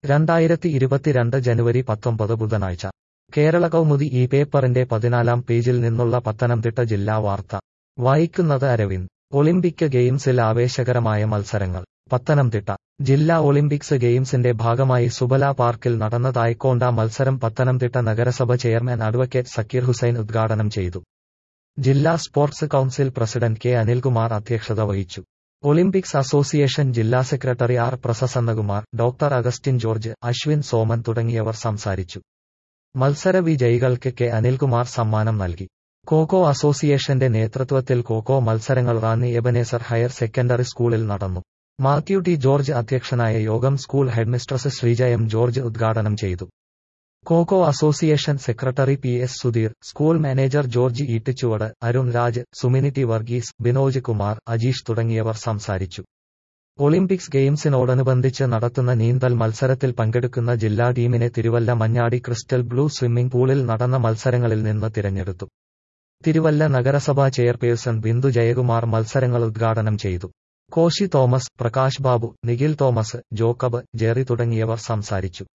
രണ്ടായിരത്തി ഇരുപത്തിരണ്ട് ജനുവരി പത്തൊമ്പത് ബുധനാഴ്ച കേരള കൗമുദി ഈ പേപ്പറിന്റെ പതിനാലാം പേജിൽ നിന്നുള്ള പത്തനംതിട്ട ജില്ലാ വാർത്ത വായിക്കുന്നത് അരവിന്ദ് ഒളിമ്പിക് ഗെയിംസിൽ ആവേശകരമായ മത്സരങ്ങൾ പത്തനംതിട്ട ജില്ലാ ഒളിമ്പിക്സ് ഗെയിംസിന്റെ ഭാഗമായി സുബല പാർക്കിൽ നടന്ന തായ്ക്കോണ്ട മത്സരം പത്തനംതിട്ട നഗരസഭ ചെയർമാൻ അഡ്വക്കേറ്റ് സക്കീർ ഹുസൈൻ ഉദ്ഘാടനം ചെയ്തു ജില്ലാ sports council president K Anilkumar അധ്യക്ഷത വഹിച്ചു ഒളിമ്പിക്സ് അസോസിയേഷൻ ജില്ലാ സെക്രട്ടറി ആർ പ്രസന്നകുമാർ ഡോക്ടർ അഗസ്റ്റിൻ ജോർജ് അശ്വിൻ സോമൻ തുടങ്ങിയവർ സംസാരിച്ചു മത്സര വിജയികൾക്ക് കെ അനിൽകുമാർ സമ്മാനം നൽകി കോകോ അസോസിയേഷന്റെ നേതൃത്വത്തിൽ കോകോ മത്സരങ്ങൾ റാന്നി എബനേസർ ഹയർ സെക്കൻഡറി സ്കൂളിൽ നടന്നു മാത്യു ടി ജോർജ് അധ്യക്ഷനായ യോഗം school headmistress Sreeja M George ഉദ്ഘാടനം ചെയ്തു kho kho association secretary P S Sudheer school manager George Eettichuvadu Arun Raj Sumini T Varghese Binoj Kumar Ajeesh തുടങ്ങിയവർ സംസാരിച്ചു ഒളിമ്പിക്സ് ഗെയിംസിനോടനുബന്ധിച്ച് നടത്തുന്ന നീന്തൽ മത്സരത്തിൽ പങ്കെടുക്കുന്ന ജില്ലാ ടീമിനെ Thiruvalla Manjadi crystal blue swimming പൂളിൽ നടന്ന മത്സരങ്ങളിൽ നിന്ന് തിരഞ്ഞെടുത്തു തിരുവല്ല നഗരസഭാ ചെയർപേഴ്സൺ ബിന്ദു ജയകുമാർ മത്സരങ്ങൾ ഉദ്ഘാടനം ചെയ്തു കോശി തോമസ് പ്രകാശ് ബാബു നിഖിൽ തോമസ് ജോക്കബ് ജെറി തുടങ്ങിയവർ സംസാരിച്ചു